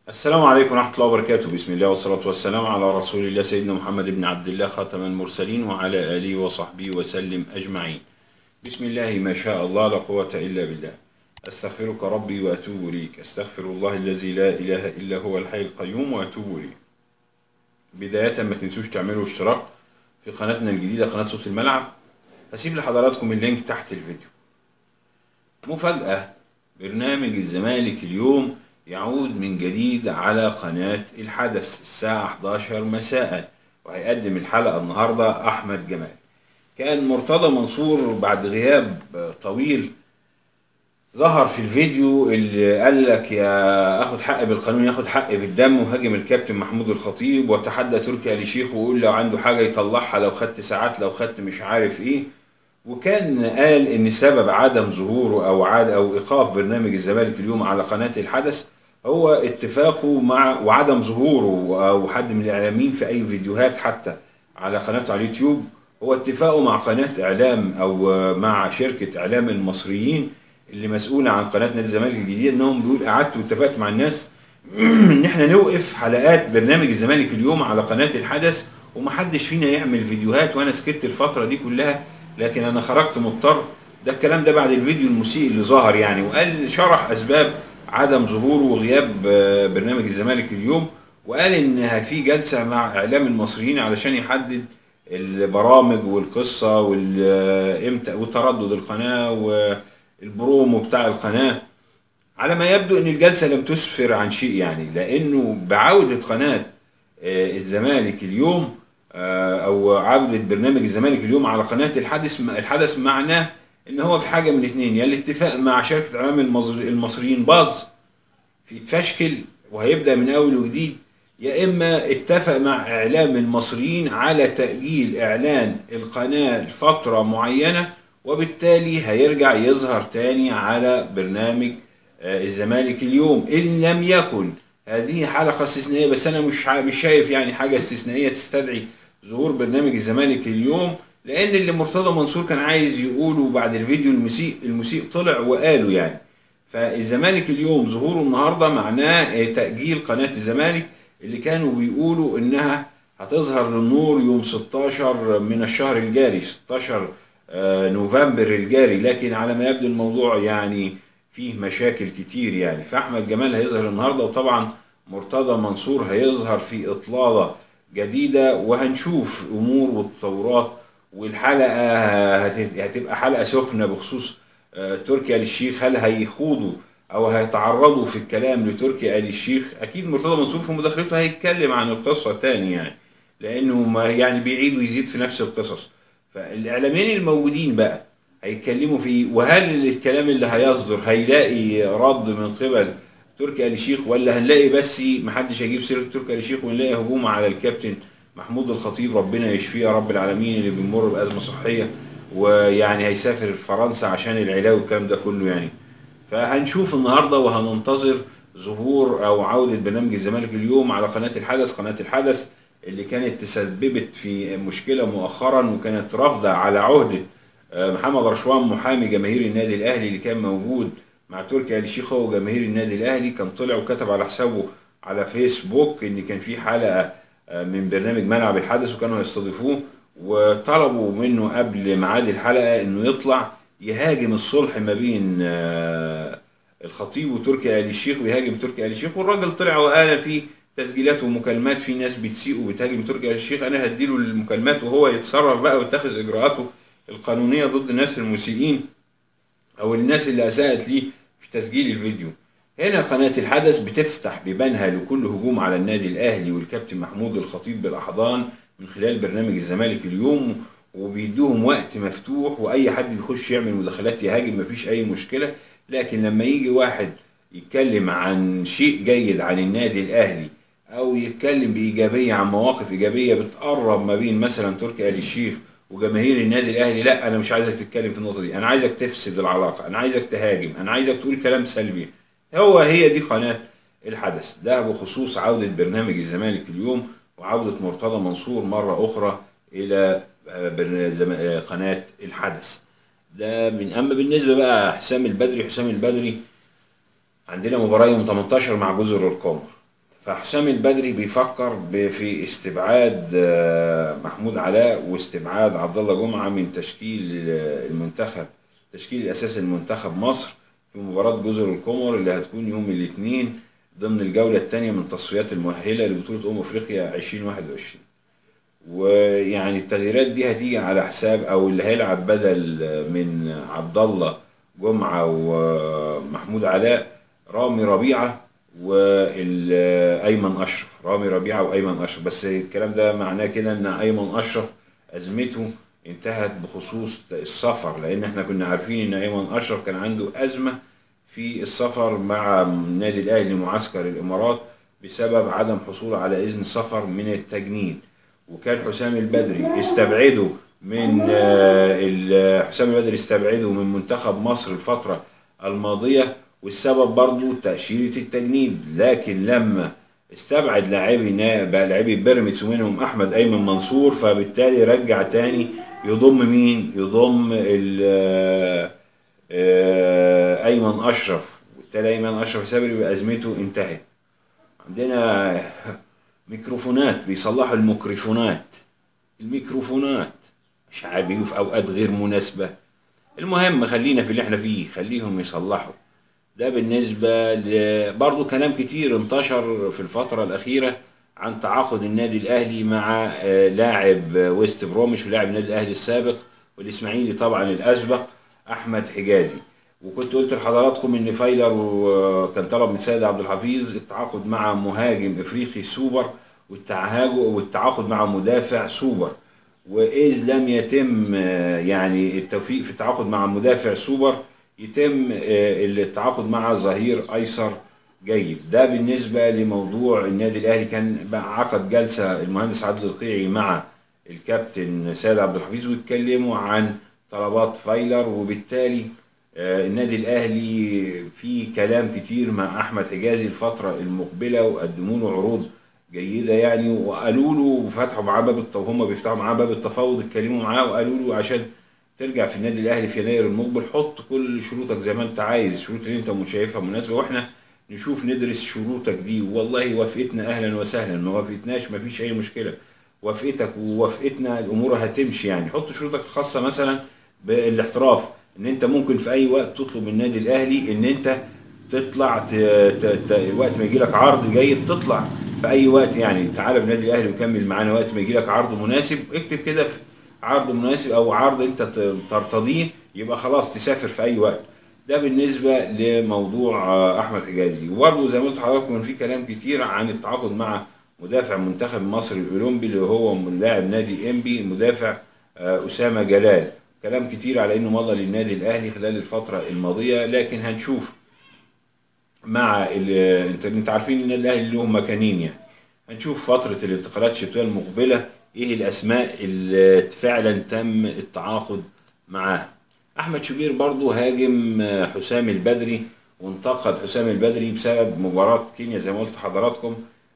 السلام عليكم ورحمة الله وبركاته بسم الله والصلاة والسلام على رسول الله سيدنا محمد بن عبد الله خاتم المرسلين وعلى آله وصحبه وسلم أجمعين بسم الله ما شاء الله لا قوة إلا بالله أستغفرك ربي وأتوب إليك أستغفر الله الذي لا إله إلا هو الحي القيوم وأتوب إليه بداية ما تنسوش تعملوا اشتراك في قناتنا الجديدة قناة صوت الملعب هسيب لحضراتكم اللينك تحت الفيديو مفاجأة برنامج الزمالك اليوم يعود من جديد على قناة الحدث الساعة 11 مساء وهيقدم الحلقة النهاردة أحمد جمال كان مرتضى منصور بعد غياب طويل ظهر في الفيديو اللي قال لك يا اخد حقي بالقانون ياخد حقي بالدم وهاجم الكابتن محمود الخطيب وتحدى تركي آل شيخ ويقول لو عنده حاجه يطلعها لو خدت ساعات لو خدت مش عارف ايه وكان قال ان سبب عدم ظهوره او عاد او ايقاف برنامج الزمالك اليوم على قناه الحدث هو اتفاقه مع وعدم ظهوره او حد من الاعلاميين في اي فيديوهات حتى على قناته على اليوتيوب هو اتفاقه مع قناه اعلام او مع شركه اعلام المصريين اللي مسؤوله عن قناه نادي الزمالك الجديده انهم بيقول قعدت واتفقت مع الناس ان احنا نوقف حلقات برنامج الزمالك اليوم على قناه الحدث ومحدش فينا يعمل فيديوهات وانا سكت الفتره دي كلها لكن انا خرجت مضطر ده الكلام ده بعد الفيديو المسيء اللي ظهر يعني وقال شرح اسباب عدم ظهوره وغياب برنامج الزمالك اليوم وقال ان في جلسه مع اعلام المصريين علشان يحدد البرامج والقصه والامتى وتردد القناه والبرومو بتاع القناه على ما يبدو ان الجلسه لم تسفر عن شيء يعني لانه بعوده قناه الزمالك اليوم او عوده برنامج الزمالك اليوم على قناه الحدث الحدث معناه ان هو في حاجه من الاثنين يا الاتفاق مع شركه اعلام المصريين باظ في تفشكل وهيبدا من اول وجديد يا اما اتفق مع اعلام المصريين على تاجيل اعلان القناه لفتره معينه وبالتالي هيرجع يظهر تاني على برنامج الزمالك اليوم ان لم يكن هذه حلقه استثنائيه بس انا مش مش شايف يعني حاجه استثنائيه تستدعي ظهور برنامج الزمالك اليوم لان اللي مرتضى منصور كان عايز يقوله بعد الفيديو المسيء المسيء طلع وقاله يعني فالزمالك اليوم ظهوره النهارده معناه تاجيل قناه الزمالك اللي كانوا بيقولوا انها هتظهر للنور يوم 16 من الشهر الجاري 16 نوفمبر الجاري لكن على ما يبدو الموضوع يعني فيه مشاكل كتير يعني فاحمد جمال هيظهر النهارده وطبعا مرتضى منصور هيظهر في اطلاله جديده وهنشوف امور وتطورات والحلقه هتبقى حلقه سخنه بخصوص تركي آل الشيخ هل هيخوضوا او هيتعرضوا في الكلام لتركي آل الشيخ اكيد مرتضى منصور في مداخلته هيتكلم عن القصه تاني يعني لانه ما يعني بيعيد ويزيد في نفس القصص فالاعلاميين الموجودين بقى هيتكلموا في وهل الكلام اللي هيصدر هيلاقي رد من قبل تركي آل الشيخ ولا هنلاقي بس محدش هيجيب سيره تركي آل الشيخ ونلاقي هجوم على الكابتن محمود الخطيب ربنا يشفيه يا رب العالمين اللي بيمر بازمه صحيه ويعني هيسافر فرنسا عشان العلاج والكلام ده كله يعني فهنشوف النهارده وهننتظر ظهور او عوده برنامج الزمالك اليوم على قناه الحدث قناه الحدث اللي كانت تسببت في مشكله مؤخرا وكانت رافضه على عهده محمد رشوان محامي جماهير النادي الاهلي اللي كان موجود مع تركي آل الشيخ هو وجماهير النادي الاهلي كان طلع وكتب على حسابه على فيسبوك ان كان في حلقه من برنامج ملعب الحدث وكانوا هيستضيفوه وطلبوا منه قبل ميعاد الحلقه انه يطلع يهاجم الصلح ما بين الخطيب وتركي آل الشيخ ويهاجم تركي آل الشيخ والراجل طلع وقال في تسجيلات ومكالمات في ناس بتسيء وبتهاجم تركي آل الشيخ انا هديله المكالمات وهو يتصرف بقى ويتخذ اجراءاته القانونيه ضد الناس المسيئين او الناس اللي اساءت ليه في تسجيل الفيديو هنا قناة الحدث بتفتح بيبانها لكل هجوم على النادي الأهلي والكابتن محمود الخطيب بالأحضان من خلال برنامج الزمالك اليوم وبيدوهم وقت مفتوح وأي حد بيخش يعمل مداخلات يهاجم مفيش أي مشكلة لكن لما يجي واحد يتكلم عن شيء جيد عن النادي الأهلي أو يتكلم بإيجابية عن مواقف إيجابية بتقرب ما بين مثلا تركي آل الشيخ وجماهير النادي الاهلي لا انا مش عايزك تتكلم في النقطه دي انا عايزك تفسد العلاقه انا عايزك تهاجم انا عايزك تقول كلام سلبي هو هي دي قناه الحدث ده بخصوص عوده برنامج الزمالك اليوم وعوده مرتضى منصور مره اخرى الى قناه الحدث ده من اما بالنسبه بقى حسام البدري حسام البدري عندنا مباراه يوم 18 مع جزر القمر فحسام البدري بيفكر ب- في استبعاد آه، محمود علاء واستبعاد عبد الله جمعه من تشكيل آه، المنتخب تشكيل الاساسي لمنتخب مصر في مباراه جزر القمر اللي هتكون يوم الاثنين ضمن الجوله الثانيه من تصفيات المؤهله لبطوله امم افريقيا 2021 ويعني التغييرات دي هتيجي على حساب او اللي هيلعب بدل من عبد الله جمعه ومحمود علاء رامي ربيعه وايمن اشرف رامي ربيعه وايمن اشرف بس الكلام ده معناه كده ان ايمن اشرف ازمته انتهت بخصوص السفر لان احنا كنا عارفين ان ايمن اشرف كان عنده ازمه في السفر مع النادي الاهلي معسكر الامارات بسبب عدم حصوله على اذن سفر من التجنيد وكان حسام البدري استبعده من آه، ال- حسام البدري استبعده من منتخب مصر الفترة الماضية والسبب برضو تأشيرة التجنيد لكن لما استبعد لاعبي نا- بقى لاعبي بيراميدز ومنهم احمد ايمن منصور فبالتالي رجع تاني يضم مين يضم ال- آه، آه، ايمن اشرف وبالتالي ايمن اشرف سابر يبقى ازمته انتهت عندنا ميكروفونات بيصلحوا الميكروفونات الميكروفونات مش عارف بيجوا في اوقات غير مناسبه المهم خلينا في اللي احنا فيه خليهم يصلحوا ده بالنسبه ل... برضه كلام كتير انتشر في الفتره الاخيره عن تعاقد النادي الاهلي مع آه، لاعب آه، ويست بروميش ولاعب النادي الاهلي السابق والاسماعيلي طبعا الاسبق احمد حجازي وكنت قلت لحضراتكم ان فايلر وكان طلب من سيد عبد الحفيظ التعاقد مع مهاجم افريقي سوبر والتعاقد والتعاقد مع مدافع سوبر واذ لم يتم آه، يعني التوفيق في التعاقد مع مدافع سوبر يتم آه، التعاقد مع ظهير ايسر جيد ده بالنسبه لموضوع النادي الاهلي كان بقى عقد جلسه المهندس عادل القيعي مع الكابتن سيد عبد الحفيظ واتكلموا عن طلبات فايلر وبالتالي آه، النادي الاهلي في كلام كتير مع احمد حجازي الفتره المقبله وقدموا له عروض جيده يعني وقالوا له وفتحوا معاه باب الت- وهم بيفتحوا معاه باب التفاوض اتكلموا معاه وقالوا له عشان ترجع في النادي الاهلي في يناير المقبل حط كل شروطك زي ما انت عايز الشروط اللي انت مش شايفها مناسبه واحنا نشوف ندرس شروطك دي والله وافقتنا اهلا وسهلا ما وافقتناش ما فيش اي مشكله وافقتك ووافقتنا الامور هتمشي يعني حط شروطك الخاصه مثلا بالاحتراف ان انت ممكن في اي وقت تطلب من النادي الاهلي ان انت تطلع ت... ت... ت... وقت ما يجي لك عرض جيد تطلع في اي وقت يعني تعالى بالنادي الاهلي وكمل معانا وقت ما يجي لك عرض مناسب اكتب كده في عرض مناسب او عرض انت ت- ترتضيه يبقى خلاص تسافر في اي وقت ده بالنسبه لموضوع آه، احمد حجازي وبرضه زي ما قلت لحضراتكم كان في كلام كتير عن التعاقد مع مدافع منتخب مصر الاولمبي اللي هو لاعب نادي انبي المدافع آه، اسامه جلال كلام كتير على انه مضى للنادي الاهلي خلال الفتره الماضيه لكن هنشوف مع ال- انت انت عارفين ان الاهلي له مكانين يعني هنشوف فتره الانتقالات الشتويه المقبله ايه الاسماء اللي فعلا تم التعاقد معاها احمد شوبير برضو هاجم آه، حسام البدري وانتقد حسام البدري بسبب مباراه كينيا زي ما قلت لحضراتكم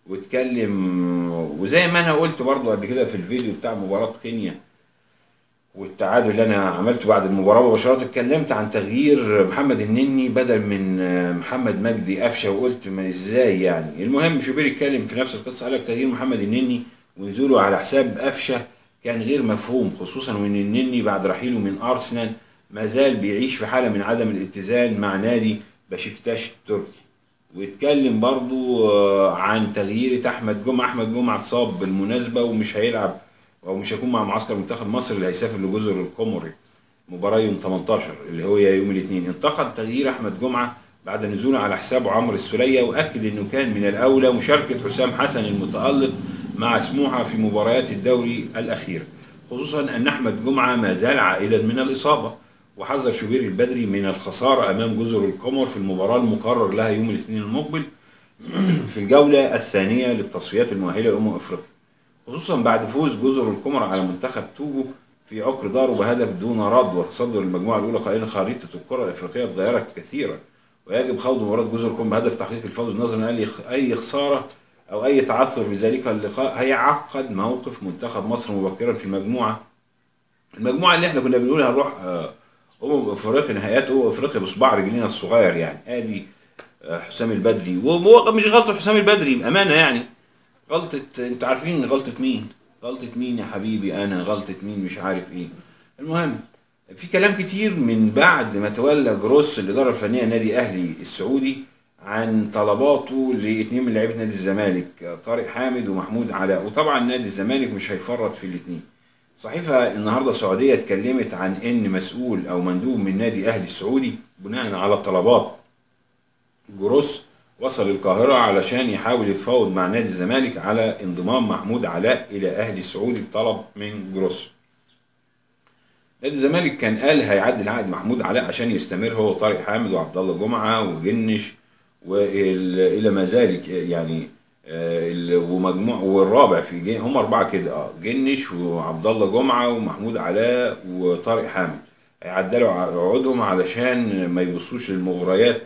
واتكلم وزي ما انا قلت برضو قبل كده في الفيديو بتاع مباراه كينيا والتعادل اللي انا عملته بعد المباراه مباشره اتكلمت عن تغيير محمد النني بدل من آه، محمد مجدي قفشه وقلت ما ازاي يعني المهم شوبير اتكلم في نفس القصه قال لك تغيير محمد النني ونزوله على حساب قفشه كان غير مفهوم خصوصا وان النني بعد رحيله من ارسنال ما زال بيعيش في حاله من عدم الاتزان مع نادي بشكتاش التركي واتكلم برضو آه، عن تغيير احمد جمعه احمد جمعه اتصاب بالمناسبه ومش هيلعب او مش هيكون مع معسكر منتخب مصر اللي هيسافر لجزر القمر مباراه يوم 18 اللي هو يوم الاثنين انتقد تغيير احمد جمعه بعد نزوله على حسابه عمرو السوليه واكد انه كان من الاولى مشاركه حسام حسن المتالق مع سموحه في مباريات الدوري الاخيره خصوصا ان احمد جمعه ما زال عائدا من الاصابه وحذر شوبير البدري من الخساره امام جزر القمر في المباراه المقرر لها يوم الاثنين المقبل في الجوله الثانيه للتصفيات المؤهله لامم افريقيا خصوصا بعد فوز جزر القمر على منتخب توجو في عقر داره بهدف دون رد وتصدر المجموعه الاولى قائلا خريطه الكره الافريقيه اتغيرت كثيرا ويجب خوض مباراه جزر القمر بهدف تحقيق الفوز نظرا لاي اي خساره او اي تعثر في ذلك اللقاء هيعقد موقف منتخب مصر مبكرا في المجموعه المجموعه اللي احنا كنا بنقول هنروح آه، امم افريقيا نهائيات امم افريقيا بصباع رجلينا الصغير يعني ادي آه، حسام البدري وهو مش غلطه حسام البدري بامانه يعني غلطه انتوا عارفين غلطه مين غلطه مين يا حبيبي انا غلطه مين مش عارف ايه المهم في كلام كتير من بعد ما تولى جروس الاداره الفنيه نادي اهلي السعودي عن طلباته لاثنين من لعيبه نادي الزمالك طارق حامد ومحمود علاء وطبعا نادي الزمالك مش هيفرط في الاثنين صحيفه النهارده السعوديه اتكلمت عن ان مسؤول او مندوب من نادي اهلي السعودي بناء على طلبات جروس وصل القاهرة علشان يحاول يتفاوض مع نادي الزمالك على انضمام محمود علاء إلى أهلي السعودي بطلب من جروس. نادي الزمالك كان قال هيعدل عقد محمود علاء عشان يستمر هو طارق حامد وعبد الله جمعة وجنش والى ما ذلك يعني آه، ومجموع والرابع في جن هم اربعه كده اه جنش وعبد الله جمعه ومحمود علاء وطارق حامد هيعدلوا عقودهم علشان ما يبصوش للمغريات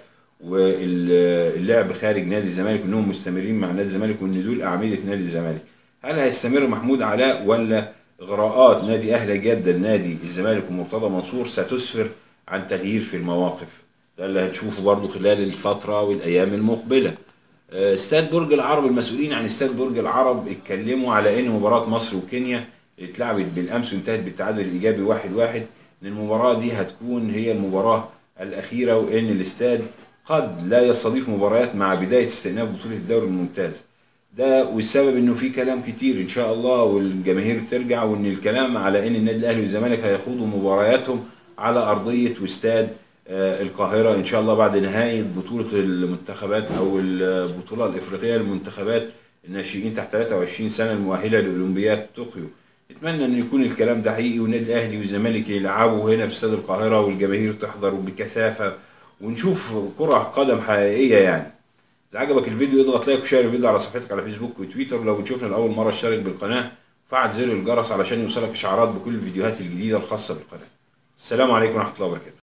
واللعب خارج نادي الزمالك انهم مستمرين مع نادي الزمالك وان دول اعمده نادي الزمالك هل هيستمر محمود علاء ولا اغراءات نادي اهلي جده نادي الزمالك ومرتضى منصور ستسفر عن تغيير في المواقف ده اللي هنشوفه برضو خلال الفتره والايام المقبله آه، استاد برج العرب المسؤولين عن استاد برج العرب اتكلموا على ان مباراه مصر وكينيا اللي اتلعبت بالامس وانتهت بالتعادل الايجابي واحد واحد ان المباراه دي هتكون هي المباراه الاخيره وان الاستاد قد لا يستضيف مباريات مع بدايه استئناف بطوله الدوري الممتاز ده والسبب انه في كلام كتير ان شاء الله والجماهير ترجع وان الكلام على ان النادي الاهلي والزمالك هيخوضوا مبارياتهم على ارضيه واستاد آه، القاهره ان شاء الله بعد نهايه بطوله المنتخبات او البطوله الافريقيه للمنتخبات الناشئين تحت 23 سنه المؤهله لاولمبياد طوكيو نتمنى ان يكون الكلام ده حقيقي والنادي الاهلي والزمالك يلعبوا هنا في استاد القاهره والجماهير تحضر بكثافه ونشوف كرة قدم حقيقية يعني إذا عجبك الفيديو اضغط لايك وشير الفيديو على صفحتك على فيسبوك وتويتر ولو بتشوفنا لأول مرة اشترك بالقناة وفعل زر الجرس علشان يوصلك إشعارات بكل الفيديوهات الجديدة الخاصة بالقناة السلام عليكم ورحمة الله وبركاته